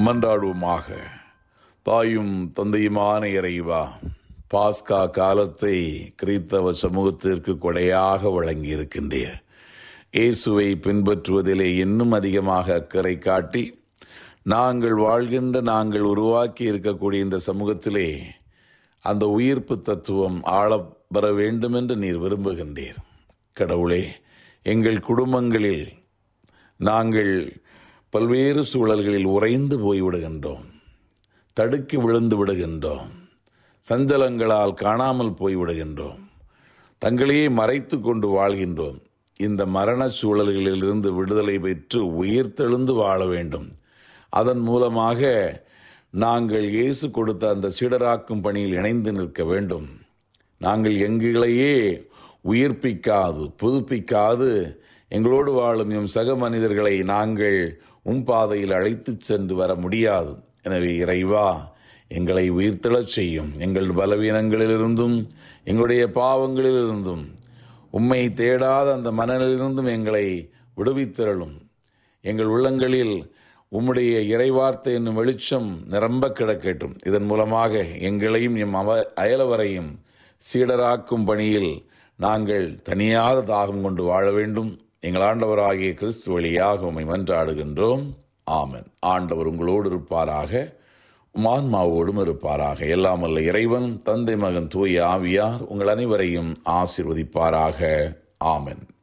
மன்றாடுவோமாக தாயும் தந்தையுமான இறைவா பாஸ்கா காலத்தை கிறித்தவ சமூகத்திற்கு கொடையாக வழங்கி இருக்கின்றீர் இயேசுவை பின்பற்றுவதிலே இன்னும் அதிகமாக அக்கறை காட்டி நாங்கள் வாழ்கின்ற நாங்கள் உருவாக்கி இருக்கக்கூடிய இந்த சமூகத்திலே அந்த உயிர்ப்பு தத்துவம் ஆளப் வர வேண்டும் என்று நீர் விரும்புகின்றீர் கடவுளே எங்கள் குடும்பங்களில் நாங்கள் பல்வேறு சூழல்களில் உறைந்து போய்விடுகின்றோம் தடுக்கி விழுந்து விடுகின்றோம் சஞ்சலங்களால் காணாமல் போய்விடுகின்றோம் தங்களையே மறைத்து கொண்டு வாழ்கின்றோம் இந்த மரண சூழல்களிலிருந்து விடுதலை பெற்று உயிர்த்தெழுந்து வாழ வேண்டும் அதன் மூலமாக நாங்கள் இயேசு கொடுத்த அந்த சீடராக்கும் பணியில் இணைந்து நிற்க வேண்டும் நாங்கள் எங்களையே உயிர்ப்பிக்காது புதுப்பிக்காது எங்களோடு வாழும் எம் சக மனிதர்களை நாங்கள் உன் பாதையில் அழைத்துச் சென்று வர முடியாது எனவே இறைவா எங்களை உயிர்த்தெழச் செய்யும் எங்கள் பலவீனங்களிலிருந்தும் எங்களுடைய பாவங்களிலிருந்தும் உம்மை தேடாத அந்த மனநிலிருந்தும் எங்களை விடுவித்திரளும் எங்கள் உள்ளங்களில் உம்முடைய இறைவார்த்தை என்னும் வெளிச்சம் நிரம்ப கிடக்கட்டும் இதன் மூலமாக எங்களையும் எம் அவ அயலவரையும் சீடராக்கும் பணியில் நாங்கள் தனியாத தாகம் கொண்டு வாழ வேண்டும் எங்கள் ஆண்டவராகிய கிறிஸ்து வழியாக உம்மை மன்றாடுகின்றோம் ஆமென் ஆண்டவர் உங்களோடு இருப்பாராக உமான்மாவோடும் இருப்பாராக எல்லாம் அல்ல இறைவன் தந்தை மகன் தூய ஆவியார் உங்கள் அனைவரையும் ஆசிர்வதிப்பாராக ஆமென்